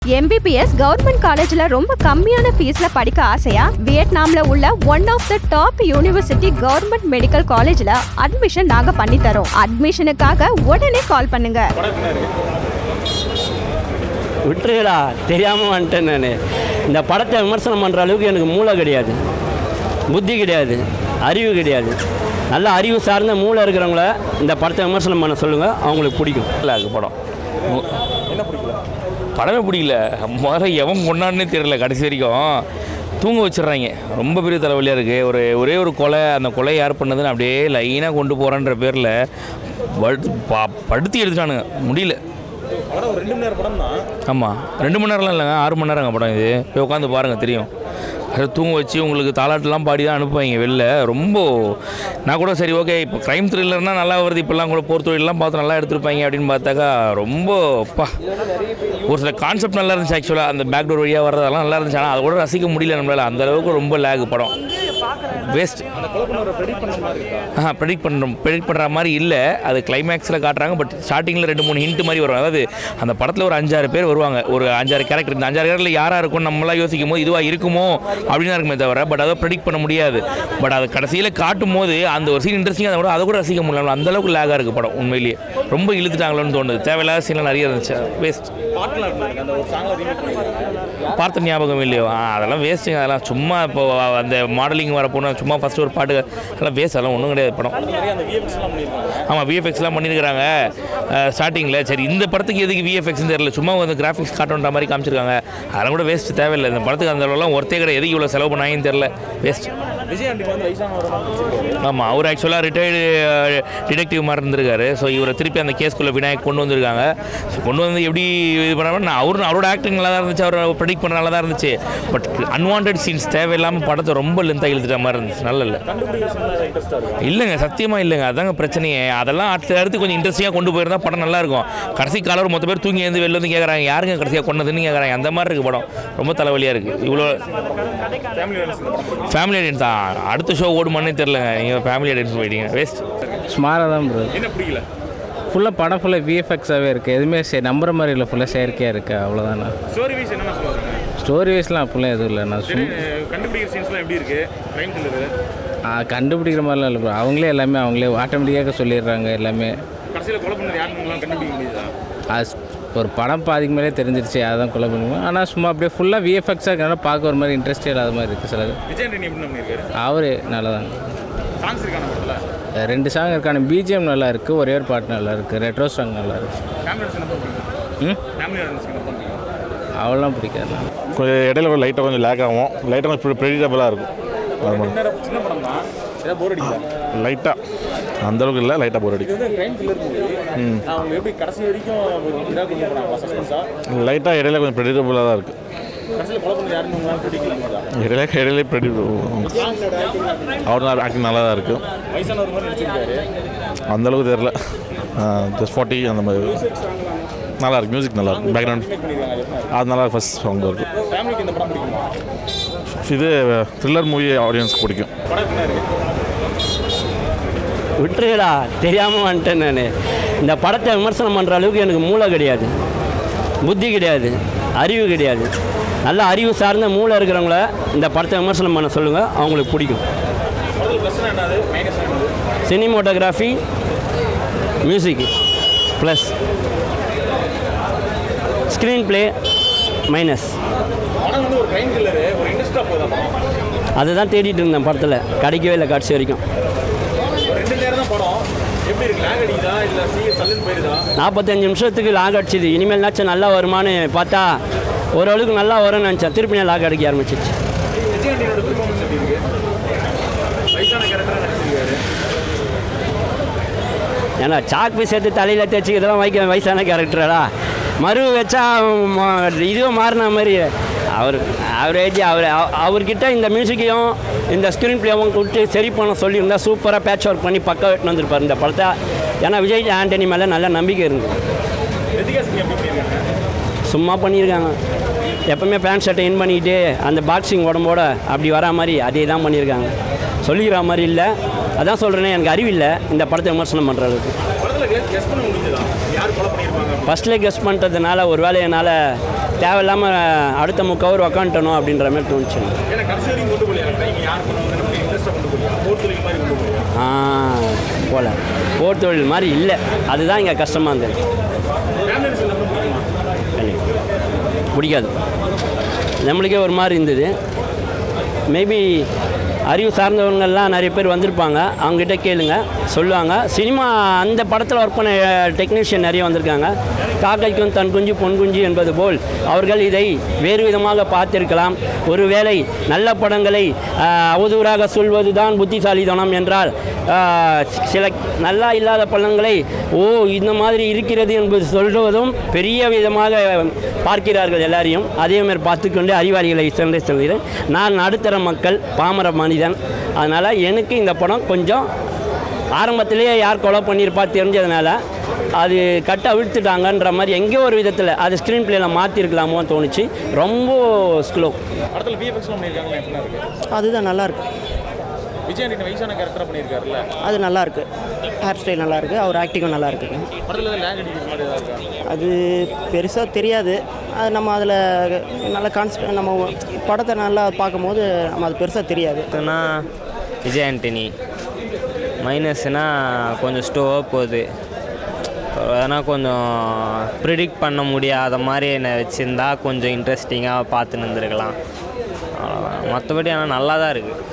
MBBS government காலேஜ்ல ரொம்ப கம்மியான ஃபீஸ்ல படிக்க ஆசையா வியட்நாம்ல உள்ள one of the top university government medical காலேஜ்ல அட்மிஷன் நாங்க பண்ணி தரோம் அட்மிஷனுக்காக உடனே கால் பண்ணுங்க விட்டுருடா தெரியாமல் வந்துட்டேன் நான் இந்த படத்தை விமர்சனம் பண்ணுற அளவுக்கு எனக்கு மூளை கிடையாது புத்தி கிடையாது அறிவு கிடையாது நல்ல அறிவு சார்ந்த மூளை இருக்கிறவங்கள இந்த படத்தை விமர்சனம் பண்ண சொல்லுங்கள் அவங்களுக்கு பிடிக்கும் இல்லை அது படம் படமே பிடிக்கல முதல்ல எவன் கொண்டாடுனே தெரியல கடைசி வரைக்கும் தூங்க வச்சிடுறாங்க ரொம்ப பெரிய தலைவலியாக இருக்குது ஒரு ஒரே ஒரு கொலை அந்த கொலை யார் பண்ணதுன்னு அப்படியே லைனாக கொண்டு போகிறான்ற பேரில் படுத்து பா- படுத்தி எடுத்துட்டானுங்க முடியல ஆமாம் ரெண்டு மணி நேரம்லாம் இல்லைங்க ஆறு மணி நேரங்க படம் இது போய் உட்காந்து பாருங்கள் தெரியும் அது தூங்க வச்சு உங்களுக்கு தாலாட்டெல்லாம் பாடி தான் அனுப்புவாங்க வெளில ரொம்ப நான் கூட சரி ஓகே இப்போ க்ரைம் த்ரில்லர்னால் நல்லா வருது இப்போல்லாம் கூட போர் தொழிலெலாம் பார்த்து நல்லா எடுத்திருப்பாங்க அப்படின்னு பார்த்தாக்கா ரொம்ப பா ஒரு சில கான்செப்ட் நல்லா இருந்துச்சு ஆக்சுவலாக அந்த பேக் டோர் வழியாக வர்றதெல்லாம் நல்லா இருந்துச்சு ஆனால் அதை கூட ரசிக்க முடியல நம்மளால் அந்த அளவுக்கு ரொம்ப லேக் படம் வேஸ்ட் ஆ ப்ரெடிக்ட் பண்ணுறோம் ப்ரெடிக்ட் பண்ணுற மாதிரி இல்லை அது கிளைமேக்ஸில் காட்டுறாங்க பட் ஸ்டார்டிங்கில் ரெண்டு மூணு ஹிண்ட் மாதிரி வரும் அதாவது அந்த படத்தில் ஒரு அஞ்சாறு பேர் வருவாங்க ஒரு அஞ்சாறு கேரக்டர் இந்த அஞ்சாறு கேரக்டரில் யாராக இருக்கும் நம்மளாம் யோசிக்கும் போது இதுவாக இருக்குமோ அப்படின்னு தான் இருக்குமே தவிர பட் அதை ப்ரெடிக்ட் பண்ண முடியாது பட் அதை கடைசியில் காட்டும் போது அந்த ஒரு சீன் இன்ட்ரெஸ்டிங்காக அதை கூட அதை கூட ரசிக்க முடியல அந்த அளவுக்கு லேகாக இருக்குது படம் உண்மையிலேயே ரொம்ப இழுத்துட்டாங்களோன்னு தோணுது தேவையில்லாத சீன்லாம் நிறைய இருந்துச்சு வேஸ்ட் பார்த்த ஞாபகம் இல்லையோ ஆ, அதெல்லாம் வேஸ்ட்டுங்க அதெல்லாம் சும்மா இப்போ அந்த மாடலிங் வர போனால் சும்மா ஃபஸ்ட்டு ஒரு பாட்டு அதெல்லாம் வேஸ்ட் அதெல்லாம் ஒன்றும் கிடையாது படம் ஆமாம் விஎஃப்எக்ஸ்லாம் பண்ணியிருக்கிறாங்க ஸ்டார்டிங்கில் சரி இந்த படத்துக்கு எதுக்கு விஎஃப்எக்ஸ்னு தெரியல சும்மா வந்து கிராஃபிக்ஸ் காட்டுன்ற மாதிரி காமிச்சிருக்காங்க அதெல்லாம் கூட வேஸ்ட் தேவையில்லை இந்த படத்துக்கு அந்த அளவுலாம் ஒருத்தே கிடையாது எதுக்கு இவ்வளோ செலவு பண்ணாங்கன்னு தெரில வேஸ்ட் ஆமாம் அவர் ஆக்சுவலாக ரிட்டையர்டு டிடெக்டிவ் மாதிரி இருந்திருக்காரு ஸோ இவரை திருப்பி அந்த கேஸ்குள்ளே விநாயக் கொண்டு வந்திருக்காங்க ஸோ கொண்டு வந்து எப்படி இது பண்ணாமல் நான் அவரு அவரோட ஆக்டிங் நல்லா தான் இருந்துச்சு அவர் ப்ரெடிக்ட் பண்ண நல்லா தான் இருந்துச்சு பட் அன்வான்ட் சீன்ஸ் தேவையில்லாமல் படத்தை ரொம்ப லென்த்தாக இழுத்துட்ட மாதிரி இருந்துச்சு நல்ல இல்லை இல்லைங்க சத்தியமாக இல்லைங்க அதாங்க பிரச்சனையே அதெல்லாம் அடுத்த அடுத்து கொஞ்சம் இன்ட்ரெஸ்டிங்காக கொண்டு போயிருந்தா படம் நல்லா இருக்கும் கடைசி காலர் மொத்த பேர் தூங்கி எழுந்து வெளில வந்து கேட்குறாங்க யாருங்க கடைசியாக கொண்டதுன்னு கேட்குறாங்க அந்த மாதிரி இருக்குது படம் ரொம்ப தலைவலியாக இருக்குது இவ்வளோ ஃபேமிலி ஆடியன்ஸ் தான் அடுத்த ஷோ ஓடுமானே தெரிலங்க நீங்கள் ஃபேமிலி ஆடியன்ஸ் போயிட்டீங்க வேஸ்ட் சுமாராக தான் ப்ரோ என்ன பிடிக்கல ஃபுல்லாக படம் ஃபுல்லாக விஎஃப்எக்ஸாகவே இருக்குது எதுவுமே சே நம்புற மாதிரி இல்லை ஃபுல்லாக செயற்கையாக இருக்குது அவ்வளோதாண்ணா ஸ்டோரி வைஸ் என்ன சொல்லுவாங்க ஸ்டோரி வைஸ்லாம் அப்படிலாம் எதுவும் இல்லை நான் சும் கண்டுபிடிக்கிற சீன்ஸ்லாம் எப்படி இருக்கு க்ரைம் த்ரில்லர் ஆ, கண்டுபிடிக்கிற மாதிரிலாம் இல்லை ப்ரோ அவங்களே எல்லாமே அவங்களே ஆட்டோமேட்டிக்காக சொல்லிடுறாங்க எல்லாமே கடைசியில் கொலை பண்ணது யாருன்னு கண்டுபிடிக்க முடியுதா அது ஒரு படம் பாதிக்கு மேலே தெரிஞ்சிருச்சு அதான் கொலை பண்ணுவோம் ஆனால் சும்மா அப்படியே ஃபுல்லாக விஎஃப்எக்ஸாக இருக்கிறனால பார்க்க ஒரு மாதிரி இன்ட்ரெஸ்டே இல்லாத மாதிரி இருக்குது சிலது விஜய் ரெட்டி எப்படி பண்ணியிருக்காரு அவரு நல்லா தான் சாங்ஸ் இருக்கான படத்தில் ரெண்டு சாங் இருக்கான பிஜிஎம் நல்லா இருக்குது ஒரே ஒரு பாட்டு நல்லா இருக்குது ரெட்ரோ சாங் நல்லா இருக்குது ஃபேமிலி என்ன பண்ணுறீங்க ம் ஃபேமிலி என்ன பண்ணுறீங்க அவ்வளோலாம் பிடிக்காது கொஞ்சம் இடையில கொஞ்சம் லைட்டாக கொஞ்சம் லேக் ஆகும் லைட்டாக கொஞ்சம் ப்ரெடிட்டபுளாக இருக்கும் அது மாதிரி நேரம் சின்ன படம் தான் ஏதாவது போர் அடிக்கல லைட்டாக அந்தளவுக்கு இல்லை லைட்டாக போர் அடிக்கும் இது வந்து க்ரைம் த்ரில்லர் மூவி அவங்க எப்படி கடைசி வரைக்கும் ஒரு இதாக கொண்டு போகிறாங்க சஸ்பென்ஸாக லைட்டாக இடையில கொஞ்சம் ப்ரெடிட்டபுளாக தான் இருக்குது கடைசியில் கொலை பண்ணது யாருன்னு உங்களால் பிடிக்கல மாதிரி இடையில இடையில ப்ரெடி அவர் ஆக்டிங் நல்லா தான் இருக்குது வயசானவர் மாதிரி நடிச்சிருக்காரு அந்தளவுக்கு தெரில ஜஸ்ட் ஃபார்ட்டி அந்த மாதிரி நல்லா இருக்கு மியூசிக் நல்லா இருக்கு பேக்ரவுண்ட் பண்ணியிருக்காங்க அது எப்படி? அது நல்லா ஃபஸ்ட் சாங் இருக்கு ஃபேமிலிக்கு இந்த படம் பிடிக்குமா இது த்ரில்லர் மூவி ஆடியன்ஸ்க்கு பிடிக்கும் படம் என்ன இருக்கு விட்டுருடா தெரியாமல் வந்துட்டேன் நான் இந்த படத்தை விமர்சனம் பண்ணுற அளவுக்கு எனக்கு மூளை கிடையாது புத்தி கிடையாது அறிவு கிடையாது நல்ல அறிவு சார்ந்த மூளை இருக்கிறவங்கள இந்த படத்தை விமர்சனம் பண்ண சொல்லுங்கள் அவங்களுக்கு பிடிக்கும் படத்தில் ப்ளஸ் என்னது மைனஸ் என்னது cinematography music plus screenplay minus படம் வந்து ஒரு க்ரைம் த்ரில்லரு ஒரு இன்ட்ரெஸ்ட்டாக போகுதா படம் அதுதான் தேடிட்டு இருந்தேன் படத்தில் கிடைக்கவே இல்லை கடைசி வரைக்கும் ஒரு ரெண்டு நேரம் தான் படம் எப்படி இருக்கு லேக் அடிக்குதா இல்லை சீக்கிரம் சல்லுன்னு போயிருதா நாற்பத்தஞ்சு நிமிஷத்துக்கு லாக் அடிச்சிது இனிமேல்னாச்சும் நல்லா வருமான்னு பார்த்தா ஓரளவுக்கு நல்லா வரும்னு நினச்சேன் திருப்பி நான் லாக் அடிக்க ஆரம்பிச்சிச்சு விஜய் ஆண்டியோட பெர்ஃபார்மன்ஸ் எப்படி இருக்கு வயசான கேரக்டராக நடிச்சிருக்காரு ஏன்னா சாக் போய் சேர்த்து தலையில் தேய்ச்சி இதெல்லாம் வைக்க வயசான கேரக்டரா மறு வச்சா ம- இதுவும் மாறின மாதிரி அவர் அவரேஜ் அவர் அவ- அவர்கிட்ட இந்த மியூசிக்கையும் இந்த ஸ்க்ரீன் பிளேவும் கொடுத்து சரி பண்ண சொல்லியிருந்தா சூப்பராக பேட்ச் ஒர்க் பண்ணி பக்கம் வெட்டின்னு வந்திருப்பார் இந்த படத்தை ஏன்னா விஜய் ஆண்டனி மேலே நல்ல நம்பிக்கை இருந்தது ரித்திகா சிங் எப்படி பண்ணியிருக்காங்க சும்மா பண்ணியிருக்காங்க எப்பவுமே பேண்ட் ஷர்ட்டை இன் பண்ணிக்கிட்டு அந்த பாக்ஸிங் உடம்போட அப்படி வரா மாதிரி அதே தான் பண்ணியிருக்காங்க சொல்லிக்கிற மாதிரி இல்லை அதான் சொல்கிறேனே எனக்கு அறிவில்லை இந்த படத்தை விமர்சனம் பண்ணுற அளவுக்கு படத்தில் ஃபஸ்ட்டில் கெஸ் பண்ணுறதுனால ஒரு வேளை என்னால் தேவையில்லாமல் அடுத்த முக்கவர் உக்காண்டணும் அப்படின்ற மாதிரி தோணுச்சு ஆ போல போர் தொழில் மாதிரி இல்லை அதுதான் இங்கே கஷ்டமாக இருந்தது எனக்கு பிடிக்காது நம்மளுக்கே ஒரு மாதிரி இருந்தது மேபி அறிவு சார்ந்தவங்கெல்லாம் நிறைய பேர் வந்திருப்பாங்க அவங்ககிட்ட கேளுங்க சொல்லுவாங்க சினிமா அந்த படத்தில் ஒர்க் பண்ண டெக்னீஷியன் நிறைய வந்திருக்காங்க காக்கைக்கும் தன் குஞ்சு பொன் குஞ்சு என்பது போல் அவர்கள் இதை வேறு விதமாக பார்த்திருக்கலாம் ஒருவேளை நல்ல படங்களை ஆஹ், அவதூறாக சொல்வது தான் புத்திசாலித்தனம் என்றால் ஆஹ், சில நல்லா இல்லாத படங்களை ஓ இந்த மாதிரி இருக்கிறது என்பது சொல்வதும் பெரிய விதமாக பார்க்கிறார்கள் எல்லாரையும் அதே மாதிரி பார்த்துக்கொண்டு அறிவாளிகளை சென்று செல்கிறேன் நான் நடுத்தர மக்கள் பாமர மனிதன் அதனால் எனக்கு இந்த படம் கொஞ்சம் ஆரம்பத்திலேயே யார் கொலை பண்ணியிருப்பா தெரிஞ்சதுனால அது கட்ட அவிழ்த்துட்டாங்கன்ற மாதிரி எங்கேயோ ஒரு விதத்தில் அது ஸ்க்ரீன் பிளேயில் மாற்றிருக்கலாமோன்னு தோணுச்சு ரொம்ப ஸ்லோ படத்தில் விஎஃப்எக்ஸ்லாம் பண்ணியிருக்காங்களா எப்படின்னா இருக்கு அதுதான் நல்லா இருக்கு விஜய் ஆண்டனி வயசான கேரக்டராக பண்ணியிருக்காருல்ல அது நல்லா இருக்கு ஹேர் ஸ்டைல் நல்லா இருக்கு அவர் ஆக்டிங்கும் நல்லா இருக்கு படத்தில் ஏதாவது லேக் அடிக்கிற மாதிரி ஏதாவது இருக்கா அது பெருசாக தெரியாது அது நம்ம அதில் நல்ல கான்செப்ட் நம்ம படத்தை நல்லா பார்க்கும்போது நம்ம அது பெருசாக தெரியாது னா விஜய் ஆண்டனி மைனஸ்னால் கொஞ்சம் ஸ்டோவாக போகுது அதனால் கொஞ்சம் ப்ரிடிக்ட் பண்ண முடியாத மாதிரி என்னை வச்சுருந்தா கொஞ்சம் இன்ட்ரெஸ்டிங்காக பார்த்துன்னு இருந்திருக்கலாம் அவ்வளோதான் மற்றபடி ஆனால் நல்லா தான் இருக்குது